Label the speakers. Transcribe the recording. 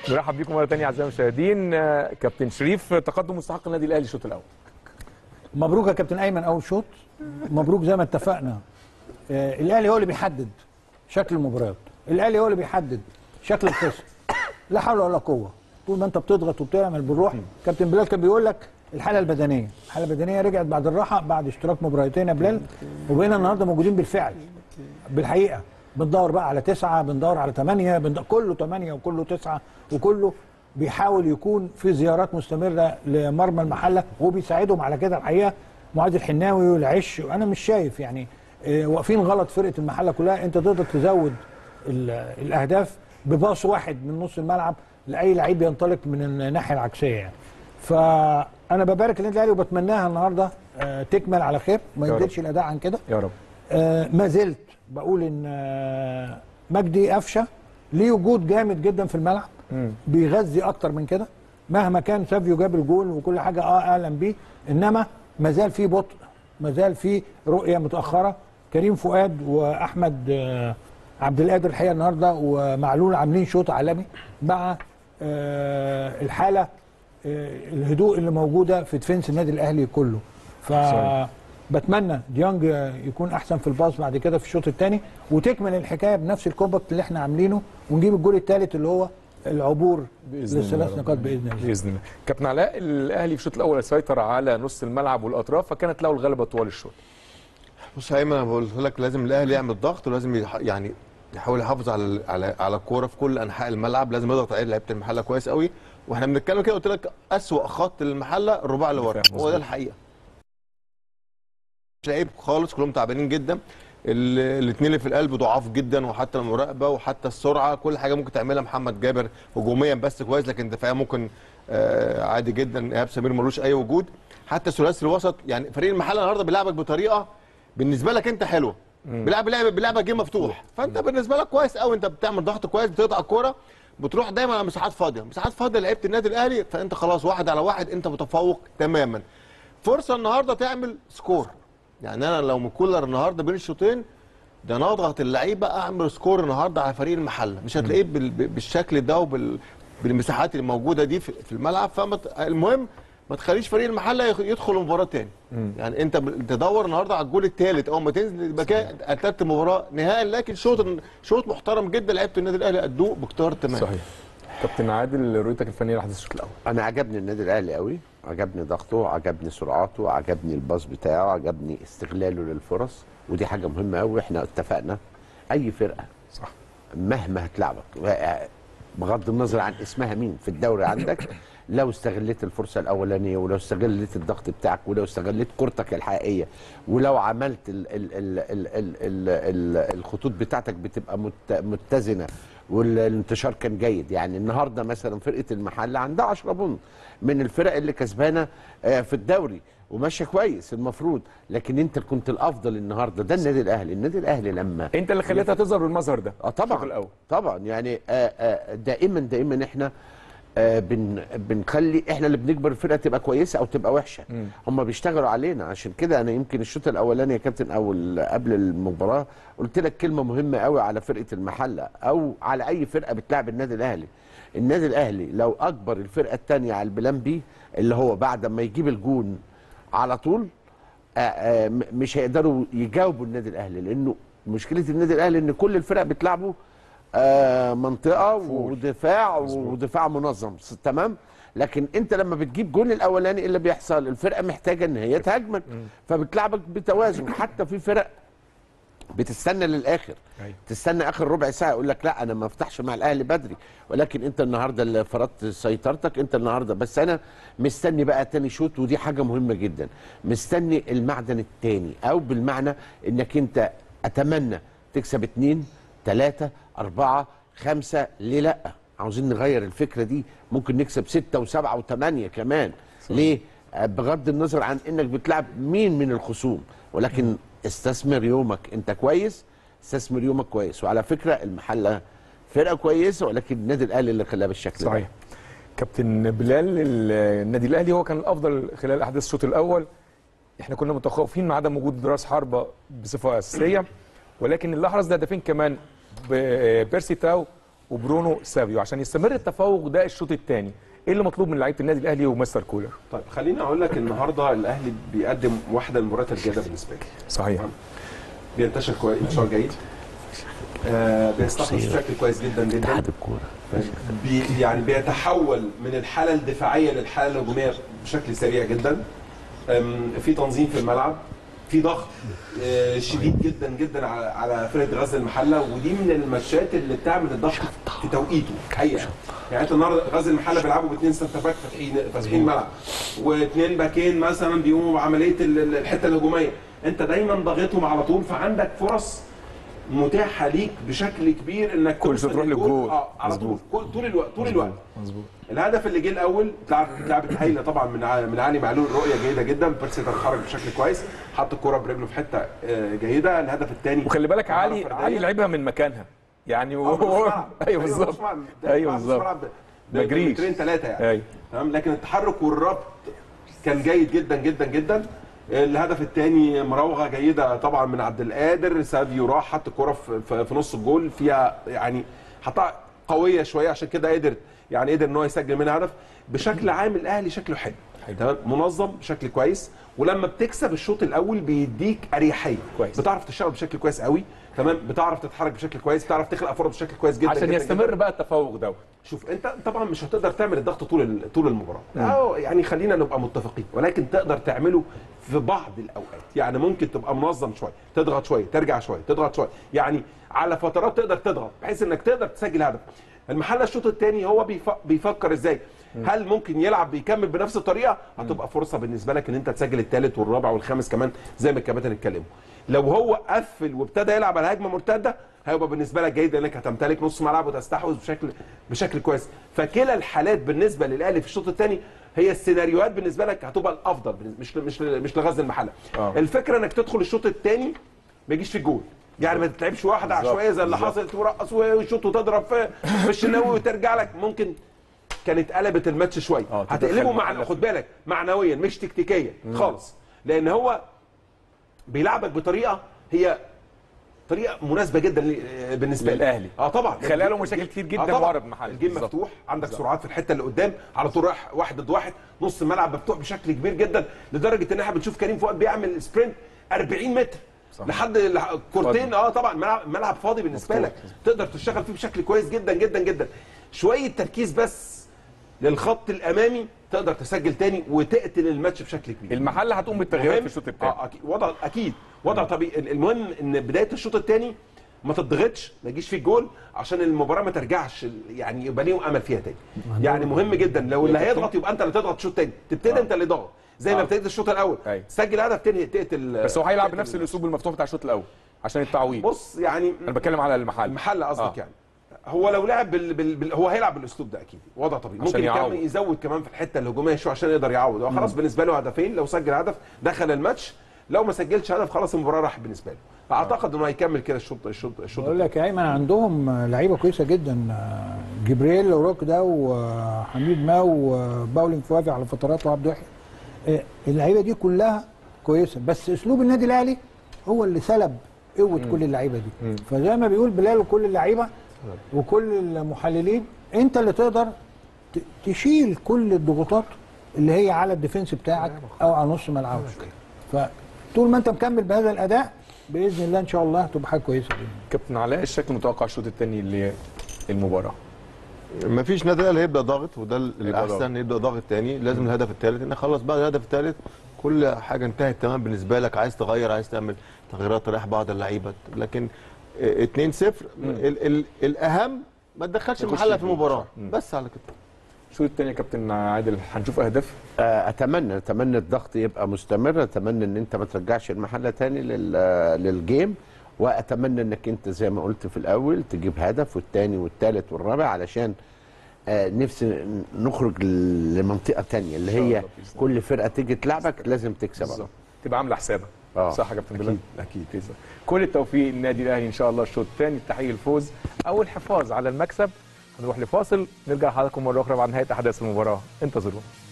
Speaker 1: نرحب بيكم مره ثانيه اعزائي المشاهدين آه، كابتن شريف تقدم مستحق النادي الاهلي الشوط الاول
Speaker 2: مبروك يا كابتن ايمن اول شوط مبروك زي ما اتفقنا آه الاهلي هو اللي بيحدد شكل المباريات الاهلي هو اللي بيحدد شكل الخصم لا حول ولا قوه طول ما انت بتضغط وبتعمل بالروح كابتن بلال كان بيقول لك الحاله البدنيه الحاله البدنيه رجعت بعد الراحه بعد اشتراك مباراتين يا بلال وبقينا النهارده موجودين بالفعل بالحقيقه بندور بقى على تسعه بندور على ثمانيه بندور كله ثمانيه وكله تسعه وكله بيحاول يكون في زيارات مستمره لمرمى المحله وبيساعدهم على كده الحقيقه معاذ الحناوي والعش انا مش شايف يعني آه، واقفين غلط فرقه المحله كلها انت تقدر تزود ال- الاهداف بباص واحد من نص الملعب لاي لعيب ينطلق من الناحيه العكسيه يعني فانا ببارك للنادي الاهلي وبتمناها النهارده آه، تكمل على خير ما
Speaker 1: يا رب.
Speaker 2: يزيدش الاداء عن كده
Speaker 1: يا رب
Speaker 2: آه، ما زلت بقول ان آه، مجدي قفشه ليه وجود جامد جدا في الملعب بيغذي اكتر من كده مهما كان سافيو جاب الجول وكل حاجه اه اعلم بيه انما ما زال في بطء ما زال في رؤيه متاخره كريم فؤاد واحمد آه، عبد القادر الحقيقه النهارده ومعلول عاملين شوط عالمي مع آه، الحاله آه، الهدوء اللي موجوده في ديفنس النادي الاهلي كله فبتمنى ديانج يكون احسن في الباص بعد كده في الشوط الثاني وتكمل الحكايه بنفس الكومباكت اللي احنا عاملينه ونجيب الجول الثالث اللي هو العبور
Speaker 1: بإذن الله
Speaker 2: للثلاث
Speaker 1: رب
Speaker 2: نقاط باذن الله
Speaker 1: باذن الله كابتن علاء الاهلي في الشوط الاول سيطر على نص الملعب والاطراف فكانت له الغلبه طوال الشوط
Speaker 3: بص يا ايمن انا بقول لك لازم الاهلي يعمل ضغط ولازم يح... يعني يحاول يحافظ على على على الكوره في كل انحاء الملعب لازم يضغط على لعيبه المحله كويس قوي واحنا بنتكلم كده قلت لك اسوأ خط المحله الرباع اللي ورا هو ده الحقيقه مش لعيب خالص كلهم تعبانين جدا الاثنين اللي في القلب ضعاف جدا وحتى المراقبه وحتى السرعه كل حاجه ممكن تعملها محمد جابر هجوميا بس كويس لكن دفاعيا ممكن آه عادي جدا ايهاب سمير ملوش اي وجود حتى ثلاثي الوسط يعني فريق المحله النهارده بيلعبك بطريقه بالنسبه لك انت حلوه بيلعب لعبه بيلعبك جيم مفتوح فانت بالنسبه لك كويس قوي انت بتعمل ضغط كويس بتقطع الكوره بتروح دايما على مساحات فاضيه مساحات فاضيه لعيبه النادي الاهلي فانت خلاص واحد على واحد انت متفوق تماما فرصه النهارده تعمل سكور يعني انا لو من كولر النهارده بين الشوطين ده انا اضغط اللعيبه اعمل سكور النهارده على فريق المحله مش هتلاقيه بال- بالشكل ده وبال بالمساحات اللي موجوده دي في في الملعب فالمهم ما تخليش فريق المحله يخ- يدخل المباراه تاني يعني انت ب- تدور النهارده على الجول الثالث اول ما تنزل يبقى كده قتلت المباراه نهائيا لكن شوط شوط محترم جدا لعيبه النادي الاهلي ادوه باختيار تمام
Speaker 1: صحيح كابتن عادل رؤيتك الفنيه لاحداث الشوط الاول
Speaker 4: انا عجبني النادي الاهلي قوي عجبني ضغطه عجبني سرعته عجبني الباص بتاعه عجبني استغلاله للفرص ودي حاجه مهمه قوي احنا اتفقنا اي فرقه
Speaker 1: صح
Speaker 4: مهما هتلعبك بغض النظر عن اسمها مين في الدوري عندك لو استغليت الفرصه الاولانيه ولو استغليت الضغط بتاعك ولو استغليت كورتك الحقيقيه ولو عملت ال ال ال ال ال ال ال الخطوط بتاعتك بتبقى مت متزنه والانتشار كان جيد يعني النهارده مثلا فرقه المحله عندها 10 بونت من الفرق اللي كسبانه آه، في الدوري وماشيه كويس المفروض لكن انت كنت الافضل النهارده ده النادي الاهلي النادي الاهلي لما
Speaker 1: انت اللي خليتها تظهر بالمظهر ده
Speaker 4: اه
Speaker 1: الشوط
Speaker 4: طبعا
Speaker 1: الاول
Speaker 4: طبعا يعني آه آه دائما دائما احنا آه بن بنخلي احنا اللي بنجبر الفرقه تبقى كويسه او تبقى وحشه هم بيشتغلوا علينا عشان كده انا يمكن الشوط الاولاني يا كابتن او ال- قبل المباراه قلت لك كلمه مهمه قوي على فرقه المحله او على اي فرقه بتلعب النادي الاهلي النادي الاهلي لو اجبر الفرقه الثانيه على البلان بي اللي هو بعد ما يجيب الجون على طول آه، آه، م- مش هيقدروا يجاوبوا النادي الاهلي لانه مشكله النادي الاهلي ان كل الفرق بتلعبه آه، منطقه ودفاع ودفاع منظم س- تمام لكن انت لما بتجيب جون الاولاني إيه اللي بيحصل الفرقه محتاجه ان هي تهاجمك فبتلعبك بتوازن حتى في فرق بتستنى للاخر
Speaker 1: أيوة.
Speaker 4: تستنى اخر ربع ساعه يقول لك لا انا ما افتحش مع الاهلي بدري ولكن انت النهارده اللي فرضت سيطرتك انت النهارده بس انا مستني بقى تاني شوط ودي حاجه مهمه جدا مستني المعدن التاني او بالمعنى انك انت اتمنى تكسب اتنين تلاته اربعه خمسه ليه لا عاوزين نغير الفكره دي ممكن نكسب سته وسبعه وثمانيه كمان ليه آه، بغض النظر عن انك بتلعب مين من الخصوم ولكن استثمر يومك انت كويس استثمر يومك كويس وعلى فكره المحله فرقه كويسه ولكن النادي الاهلي اللي خلاها بالشكل
Speaker 1: صحيح
Speaker 4: ده
Speaker 1: كابتن بلال ال- النادي الاهلي هو كان الافضل خلال احداث الشوط الاول احنا كنا متخوفين من عدم وجود راس حربه بصفه اساسيه ولكن اللي احرز ده هدفين كمان ب- بيرسي تاو وبرونو سافيو عشان يستمر التفوق ده الشوط الثاني ايه اللي مطلوب من لعيبه النادي الاهلي ومستر كولر
Speaker 5: طيب خليني اقول لك النهارده الاهلي بيقدم واحده من المباريات الجيده بالنسبه لي
Speaker 1: صحيح
Speaker 5: بينتشر كويس انتشار جيد آه بيستحوذ بشكل كويس جدا جدا
Speaker 4: اتحاد الكوره
Speaker 5: بي يعني بيتحول من الحاله الدفاعيه للحاله الهجوميه بشكل سريع جدا أم، في تنظيم في الملعب في ضغط آه، شديد جدا جدا على على فرقه غزل المحله ودي من الماتشات اللي بتعمل الضغط في توقيته حقيقه يعني انت النهارده غزل المحله بيلعبوا باثنين سنتر باك فاتحين فاتحين الملعب واثنين باكين مثلا بيقوموا بعمليه ال- ال- الحته الهجوميه انت دايما ضاغطهم على طول فعندك فرص متاحه ليك بشكل كبير انك
Speaker 1: كل
Speaker 5: توصل
Speaker 1: تروح
Speaker 5: للجول.
Speaker 1: للجول.
Speaker 5: اه على طول
Speaker 1: مظبوط.
Speaker 5: كل- طول الوقت طول الوقت
Speaker 1: مظبوط
Speaker 5: الهدف اللي جه الاول اتلعب اتلعبت هايله طبعا من ع- من علي معلول رؤيه جيده جدا بيرسي اتحرك بشكل كويس حط الكره برجله في حته آه، جيده الهدف الثاني
Speaker 1: وخلي بالك علي علي لعبها من مكانها يعني
Speaker 5: هو
Speaker 1: وهو ايوه بالظبط ايوه بالظبط ما جريش.
Speaker 5: مترين ثلاثه يعني
Speaker 1: ايوه
Speaker 5: تمام لكن التحرك والربط كان جيد جدا جدا جدا الهدف الثاني مراوغه جيده طبعا من عبد القادر ساديو راح حط الكره في, في, في نص الجول فيها يعني حطها قويه شويه عشان كده قدر يعني قدر ان هو يسجل منها هدف بشكل عام الاهلي شكله حلو تمام منظم بشكل كويس ولما بتكسب الشوط الاول بيديك اريحيه
Speaker 1: كويس.
Speaker 5: بتعرف تشتغل بشكل كويس قوي تمام بتعرف تتحرك بشكل كويس بتعرف تخلق فرص بشكل كويس جدا
Speaker 1: عشان
Speaker 5: جدا
Speaker 1: يستمر
Speaker 5: جداً.
Speaker 1: بقى التفوق دوت
Speaker 5: شوف انت طبعا مش هتقدر تعمل الضغط طول ال- طول المباراه أو يعني خلينا نبقى متفقين ولكن تقدر تعمله في بعض الاوقات يعني ممكن تبقى منظم شويه تضغط شويه ترجع شويه تضغط شويه يعني على فترات تقدر تضغط بحيث انك تقدر تسجل هدف المحل الشوط الثاني هو بيف- بيفكر ازاي هل ممكن يلعب بيكمل بنفس الطريقه هتبقى فرصه بالنسبه لك ان انت تسجل الثالث والرابع والخامس كمان زي ما الكباتن اتكلموا لو هو قفل وابتدى يلعب على هجمه مرتده هيبقى بالنسبه لك جيد لانك هتمتلك نص ملعب وتستحوذ بشكل بشكل كويس فكلا الحالات بالنسبه للاهلي في الشوط الثاني هي السيناريوهات بالنسبه لك هتبقى الافضل بالنسبة- مش مش مش لغزل المحله
Speaker 1: آه.
Speaker 5: الفكره انك تدخل الشوط الثاني ما يجيش في الجول يعني ما تتلعبش واحده
Speaker 1: بالظبط.
Speaker 5: عشوائيه زي اللي
Speaker 1: بالظبط.
Speaker 5: حصلت ورقص وشوط وتضرب في في الشناوي وترجع لك ممكن كانت قلبت الماتش شويه
Speaker 1: آه، تدخل
Speaker 5: هتقلبه مع
Speaker 1: المحلة
Speaker 5: خد بالك معنويا مش تكتيكيا خالص لان هو بيلعبك بطريقه هي طريقه مناسبه جدا ل- بالنسبه لي.
Speaker 1: للأهلي.
Speaker 5: اه طبعا
Speaker 1: خلق له مشاكل كتير جدا
Speaker 5: طبعاً.
Speaker 1: ورا بمحل.
Speaker 5: الجيم
Speaker 1: بالظبط.
Speaker 5: مفتوح عندك سرعات في الحته اللي قدام على طول رايح واحد ضد واحد نص الملعب مفتوح بشكل كبير جدا لدرجه ان احنا بنشوف كريم فؤاد بيعمل سبرنت 40 متر
Speaker 1: صح.
Speaker 5: لحد لح- كورتين اه طبعا ملعب, ملعب فاضي بالنسبه
Speaker 1: مفتوح.
Speaker 5: لك تقدر تشتغل فيه بشكل كويس جدا جدا جدا شويه تركيز بس للخط الامامي تقدر تسجل تاني وتقتل الماتش بشكل كبير
Speaker 1: المحله هتقوم بالتغييرات
Speaker 5: مهم-
Speaker 1: في الشوط الثاني
Speaker 5: اه اكيد وضع اكيد وضع طبيعي المهم ان بدايه الشوط الثاني ما تضغطش ما يجيش فيك جول عشان المباراه ما ترجعش يعني يبقى ليهم امل فيها تاني يعني مهم جدا لو اللي هيضغط يبقى انت اللي تضغط الشوط الثاني تبتدي انت اللي ضغط زي ما
Speaker 1: آه.
Speaker 5: ابتديت الشوط الاول
Speaker 1: أيوة.
Speaker 5: تسجل هدف تاني تقتل
Speaker 1: بس هو هيلعب
Speaker 5: تقتل
Speaker 1: بنفس
Speaker 5: الماتش.
Speaker 1: الاسلوب المفتوح بتاع الشوط الاول عشان التعويض
Speaker 5: بص يعني
Speaker 1: انا بتكلم على المحل
Speaker 5: المحل قصدك
Speaker 1: آه.
Speaker 5: يعني هو لو لعب بال... بال... بال... هو هيلعب بالاسلوب ده اكيد وضع طبيعي
Speaker 1: عشان
Speaker 5: ممكن
Speaker 1: يعوض.
Speaker 5: كمان يزود كمان في الحته الهجوميه شويه عشان يقدر يعوض هو خلاص بالنسبه له هدفين لو سجل هدف دخل الماتش لو ما سجلش هدف خلاص المباراه راحت بالنسبه له اعتقد انه هيكمل كده الشوط الشوط الشوط
Speaker 2: بقول لك يا ايمن عندهم لعيبه كويسه جدا جبريل وروك ده وحميد ماو وباولين فوافي على فترات وعبد الواحد آه، اللعيبه دي كلها كويسه بس اسلوب النادي الاهلي هو اللي سلب قوه كل اللعيبه دي فزي ما بيقول بلال وكل اللعيبه وكل المحللين انت اللي تقدر ت- تشيل كل الضغوطات اللي هي على الديفنس بتاعك او على نص ملعبك فطول ما انت مكمل بهذا الاداء باذن الله ان شاء الله تبقى حاجه كويسه جدا
Speaker 1: كابتن علاء الشكل المتوقع الشوط الثاني للمباراه
Speaker 3: ما فيش نادي الاهلي هيبدا ضاغط وده
Speaker 1: ضاغط.
Speaker 3: الاحسن يبدا ضاغط تاني لازم الهدف الثالث ان خلص بقى الهدف الثالث كل حاجه انتهت تمام بالنسبه لك عايز تغير عايز تعمل تغييرات تريح بعض اللعيبه لكن 2 0 ال ال الاهم ما تدخلش
Speaker 1: ما يخش
Speaker 3: المحله في
Speaker 1: الجول.
Speaker 3: المباراه
Speaker 1: مم.
Speaker 3: بس على كده
Speaker 1: الشوط الثاني يا كابتن عادل هنشوف اهداف
Speaker 4: آه، اتمنى اتمنى الضغط يبقى مستمر اتمنى ان انت ما ترجعش المحله تاني لل- للجيم واتمنى انك انت زي ما قلت في الاول تجيب هدف والتاني والتالت والرابع علشان آه، نفسي نخرج لمنطقه تانية اللي
Speaker 1: شاء
Speaker 4: هي
Speaker 1: الله بإذن
Speaker 4: كل فرقه تيجي تلعبك لازم تكسب
Speaker 1: بالظبط تبقى عامله حسابك
Speaker 4: آه.
Speaker 1: صح يا كابتن بلال اكيد اكيد كل التوفيق للنادي الاهلي ان شاء الله الشوط الثاني التحقيق الفوز او الحفاظ على المكسب هنروح لفاصل نرجع لحضراتكم مره اخرى بعد نهايه احداث المباراه انتظرونا